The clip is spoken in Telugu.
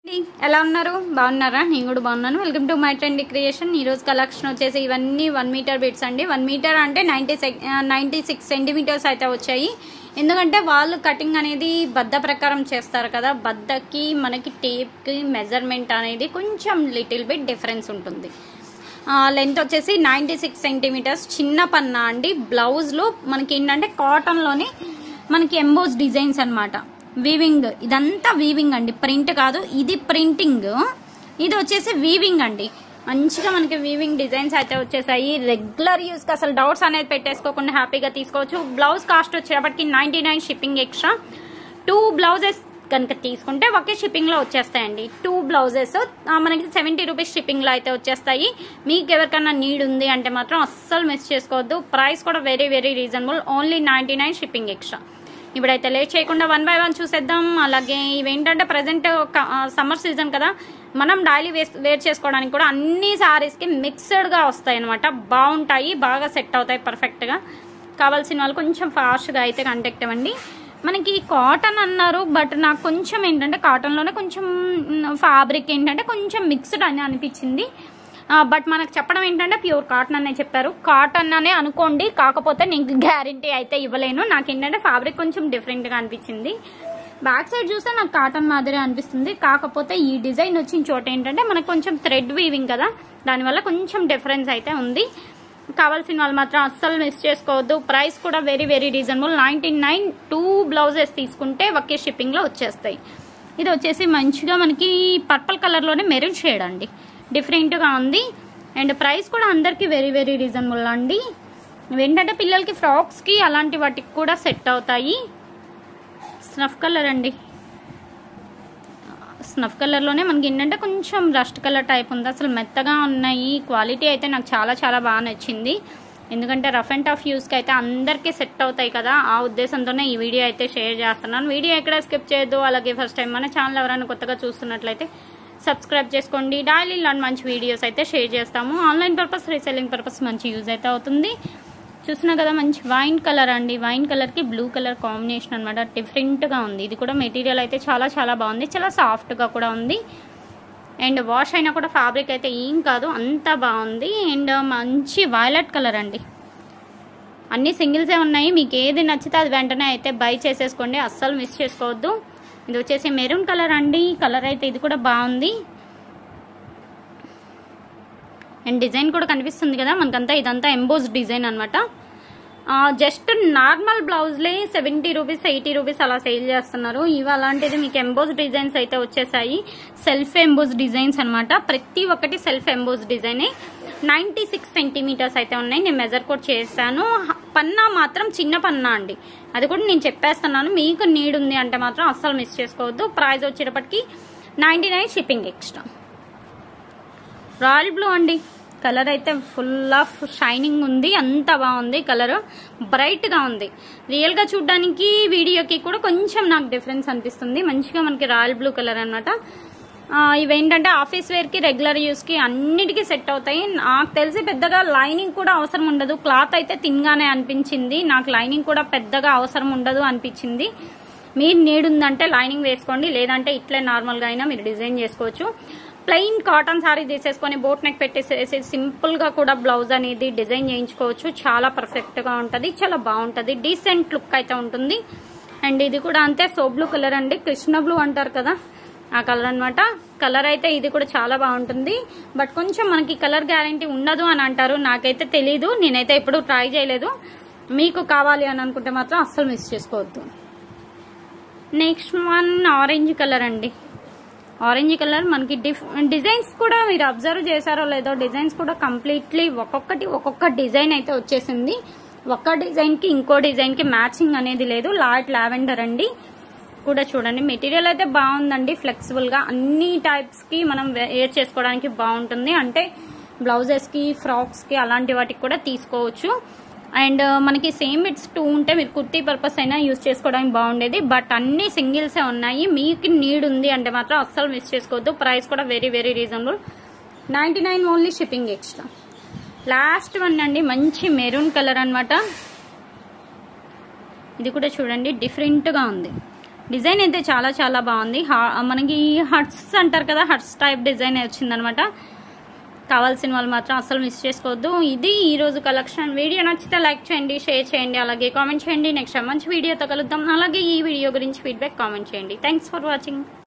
అండి, ఎలా ఉన్నారు బాగున్నారా నేను కూడా బాగున్నాను welcome to my trend creation ఈ రోజు కలెక్షన్ వచ్చేసి ఇవన్నీ వన్ మీటర్ బిట్స్ అండి వన్ మీటర్ అంటే నైంటీ నైంటీ సిక్స్ సెంటీమీటర్స్ అయితే వచ్చాయి ఎందుకంటే వాళ్ళు కటింగ్ అనేది బద్ద ప్రకారం చేస్తారు కదా బద్దకి మనకి టేప్కి మెజర్మెంట్ అనేది కొంచెం లిటిల్ బిట్ డిఫరెన్స్ ఉంటుంది లెంత్ వచ్చేసి నైంటీ సిక్స్ సెంటీమీటర్స్ చిన్న పన్నా అండి బ్లౌజ్లో మనకి ఏంటంటే కాటన్లోనే మనకి ఎంబోస్ డిజైన్స్ అన్నమాట వీవింగ్ ఇదంతా వీవింగ్ అండి ప్రింట్ కాదు ఇది ప్రింటింగ్ ఇది వచ్చేసి వీవింగ్ అండి మంచిగా మనకి వీవింగ్ డిజైన్స్ అయితే వచ్చేసాయి రెగ్యులర్ యూస్కి అసలు డౌట్స్ అనేది పెట్టేసుకోకుండా హ్యాపీగా తీసుకోవచ్చు బ్లౌజ్ కాస్ట్ వచ్చేటప్పటికి ninety nine shipping extra two blouses కనుక తీసుకుంటే ఒకే షిప్పింగ్లో వచ్చేస్తాయండి టూ బ్లౌజెస్ మనకి సెవెంటీ రూపీస్ షిప్పింగ్లో అయితే వచ్చేస్తాయి మీకు ఎవరికైనా నీడ్ ఉంది అంటే మాత్రం అస్సలు మిస్ చేసుకోవద్దు ప్రైస్ కూడా very very reasonable only ninety nine shipping extra ఇప్పుడైతే లేట్ చేయకుండా వన్ బై వన్ చూసేద్దాం అలాగే ఇవేంటంటే ప్రజెంట్ సమ్మర్ సీజన్ కదా మనం డైలీ వేస్ వేర్ చేసుకోవడానికి కూడా అన్ని సారీస్కి మిక్స్డ్గా వస్తాయి అనమాట బాగుంటాయి బాగా సెట్ అవుతాయి పర్ఫెక్ట్గా కావాల్సిన వాళ్ళు కొంచెం ఫాస్ట్గా అయితే కాంటాక్ట్ అవ్వండి మనకి కాటన్ అన్నారు బట్ నాకు కొంచెం ఏంటంటే కాటన్లోనే కొంచెం ఫ్యాబ్రిక్ ఏంటంటే కొంచెం మిక్స్డ్ అని అనిపించింది బట్ మనకు చెప్పడం ఏంటంటే ప్యూర్ కాటన్ అనే చెప్పారు కాటన్ అనే అనుకోండి కాకపోతే నీకు గ్యారంటీ అయితే ఇవ్వలేను నాకు ఏంటంటే ఫ్యాబ్రిక్ కొంచెం డిఫరెంట్గా అనిపించింది బ్యాక్ సైడ్ చూస్తే నాకు కాటన్ మాదిరి అనిపిస్తుంది కాకపోతే ఈ డిజైన్ వచ్చిన చోట ఏంటంటే మనకు కొంచెం థ్రెడ్ వీవింగ్ కదా దానివల్ల కొంచెం డిఫరెన్స్ అయితే ఉంది కావాల్సిన వాళ్ళు మాత్రం అస్సలు మిస్ చేసుకోవద్దు ప్రైస్ కూడా very very reasonable ninety nine two blouses తీసుకుంటే ఒకే షిప్పింగ్లో వచ్చేస్తాయి ఇది వచ్చేసి మంచిగా మనకి పర్పుల్ కలర్లోనే మెరూన్ షేడ్ అండి డిఫరెంట్గా ఉంది అండ్ ప్రైస్ కూడా అందరికీ వెరీ వెరీ రీజనబుల్ అండి ఏంటంటే పిల్లలకి ఫ్రాక్స్కి అలాంటి వాటికి కూడా సెట్ అవుతాయి స్నఫ్ కలర్ అండి స్నఫ్ కలర్లోనే మనకి ఏంటంటే కొంచెం రస్ట్ కలర్ టైప్ ఉంది అసలు మెత్తగా ఉన్నాయి క్వాలిటీ అయితే నాకు చాలా చాలా బాగా నచ్చింది ఎందుకంటే రఫ్ అండ్ టఫ్ యూస్కి అయితే అందరికీ సెట్ అవుతాయి కదా ఆ ఉద్దేశంతోనే ఈ వీడియో అయితే షేర్ చేస్తున్నాను వీడియో ఎక్కడ స్కిప్ చేయొద్దు అలాగే ఫస్ట్ టైం మన ఛానల్ ఎవరైనా కొత్తగా చూస్తున్నట్లయితే సబ్స్క్రైబ్ చేసుకోండి డైలీ ఇలాంటి మంచి వీడియోస్ అయితే షేర్ చేస్తాము ఆన్లైన్ పర్పస్ రీసెల్లింగ్ పర్పస్ మంచి యూజ్ అయితే అవుతుంది చూసినా కదా మంచి వైన్ కలర్ అండి వైన్ కలర్కి బ్లూ కలర్ కాంబినేషన్ అనమాట డిఫరెంట్గా ఉంది ఇది కూడా మెటీరియల్ అయితే చాలా చాలా బాగుంది చాలా సాఫ్ట్గా కూడా ఉంది అండ్ వాష్ అయినా కూడా ఫ్యాబ్రిక్ అయితే ఏం కాదు అంత బాగుంది అండ్ మంచి వైలెట్ కలర్ అండి అన్ని సింగిల్సే ఉన్నాయి మీకు ఏది నచ్చితే అది వెంటనే అయితే బై చేసేసుకోండి అస్సలు మిస్ చేసుకోవద్దు ఇది వచ్చేసి మెరూన్ కలర్ అండి కలర్ అయితే ఇది కూడా బాగుంది అండ్ డిజైన్ కూడా కనిపిస్తుంది కదా మనకంతా ఇదంతా ఎంబోస్ డిజైన్ అనమాట జస్ట్ నార్మల్ బ్లౌజ్లే సెవెంటీ రూపీస్ ఎయిటీ రూపీస్ అలా సేల్ చేస్తున్నారు ఇవి అలాంటిది మీకు ఎంబోస్ డిజైన్స్ అయితే వచ్చేసాయి సెల్ఫ్ ఎంబోస్ డిజైన్స్ అనమాట ప్రతి ఒక్కటి సెల్ఫ్ ఎంబోస్ డిజైనే నైంటీ సిక్స్ సెంటీమీటర్స్ అయితే ఉన్నాయి నేను మెజర్ కూడా చేశాను పన్నా మాత్రం చిన్న పన్నా అండి అది కూడా నేను చెప్పేస్తున్నాను మీకు నీడ్ ఉంది అంటే మాత్రం అస్సలు మిస్ చేసుకోవద్దు ప్రైస్ వచ్చేటప్పటికి ninety nine shipping extra royal blue అండి కలర్ అయితే ఫుల్ ఆఫ్ షైనింగ్ ఉంది అంత బాగుంది కలర్ బ్రైట్గా ఉంది రియల్గా చూడడానికి వీడియోకి కూడా కొంచెం నాకు డిఫరెన్స్ అనిపిస్తుంది మంచిగా మనకి రాయల్ బ్లూ కలర్ అనమాట ఇవేంటంటే ఆఫీస్ వేర్కి రెగ్యులర్ యూస్కి అన్నిటికీ సెట్ అవుతాయి నాకు తెలిసి పెద్దగా లైనింగ్ కూడా అవసరం ఉండదు క్లాత్ అయితే తిన్గానే అనిపించింది నాకు లైనింగ్ కూడా పెద్దగా అవసరం ఉండదు అనిపించింది మీరు నీడ్ ఉందంటే లైనింగ్ వేసుకోండి లేదంటే ఇట్లే నార్మల్గా అయినా మీరు డిజైన్ చేసుకోవచ్చు ప్లెయిన్ కాటన్ సారీ తీసేసుకొని బోట్ నెక్ పెట్టేసేసి సింపుల్గా కూడా బ్లౌజ్ అనేది డిజైన్ చేయించుకోవచ్చు చాలా పర్ఫెక్ట్గా ఉంటుంది చాలా బాగుంటుంది డీసెంట్ లుక్ అయితే ఉంటుంది అండ్ ఇది కూడా అంతే సో బ్లూ కలర్ అండి కృష్ణ బ్లూ అంటారు కదా ఆ కలర్ అనమాట కలర్ అయితే ఇది కూడా చాలా బాగుంటుంది బట్ కొంచెం మనకి కలర్ గ్యారంటీ ఉండదు అని అంటారు నాకైతే తెలీదు నేనైతే ఎప్పుడు ట్రై చేయలేదు మీకు కావాలి అని అనుకుంటే మాత్రం అస్సలు మిస్ చేసుకోవద్దు నెక్స్ట్ వన్ ఆరెంజ్ కలర్ అండి ఆరెంజ్ కలర్ మనకి డిఫ్ డిజైన్స్ కూడా మీరు అబ్జర్వ్ చేశారో లేదో డిజైన్స్ కూడా కంప్లీట్లీ ఒక్కొక్కటి ఒక్కొక్క డిజైన్ అయితే వచ్చేసింది ఒక్క డిజైన్కి ఇంకో డిజైన్కి మ్యాచింగ్ అనేది లేదు లాట్ లావెండర్ అండి కూడా చూడండి మెటీరియల్ అయితే బాగుందండి ఫ్లెక్సిబుల్గా అన్ని టైప్స్కి మనం వేర్ చేసుకోవడానికి బాగుంటుంది అంటే బ్లౌజెస్కి ఫ్రాక్స్కి అలాంటి వాటికి కూడా తీసుకోవచ్చు అండ్ మనకి సేమ్ బిట్స్ టూ ఉంటే మీరు కుర్తీ పర్పస్ అయినా యూస్ చేసుకోవడానికి బాగుండేది బట్ అన్ని సింగిల్సే ఉన్నాయి మీకు నీడ్ ఉంది అంటే మాత్రం అస్సలు మిస్ చేసుకోవద్దు ప్రైస్ కూడా very very reasonable ninety nine only shipping extra last one అండి మంచి మెరూన్ కలర్ అనమాట ఇది కూడా చూడండి డిఫరెంట్గా ఉంది డిజైన్ అయితే చాలా చాలా బాగుంది హా- మనకి హట్స్ అంటారు కదా హట్స్ టైప్ డిజైన్ వచ్చిందనమాట కావాల్సిన వాళ్ళు మాత్రం అస్సలు మిస్ చేసుకోవద్దు ఇది ఈ రోజు కలెక్షన్ వీడియో నచ్చితే లైక్ చేయండి షేర్ చేయండి అలాగే కామెంట్ చేయండి నెక్స్ట్ మంచి వీడియోతో కలుద్దాం అలాగే ఈ వీడియో గురించి ఫీడ్బ్యాక్ కామెంట్ చేయండి థ్యాంక్స్ ఫర్ వాచింగ్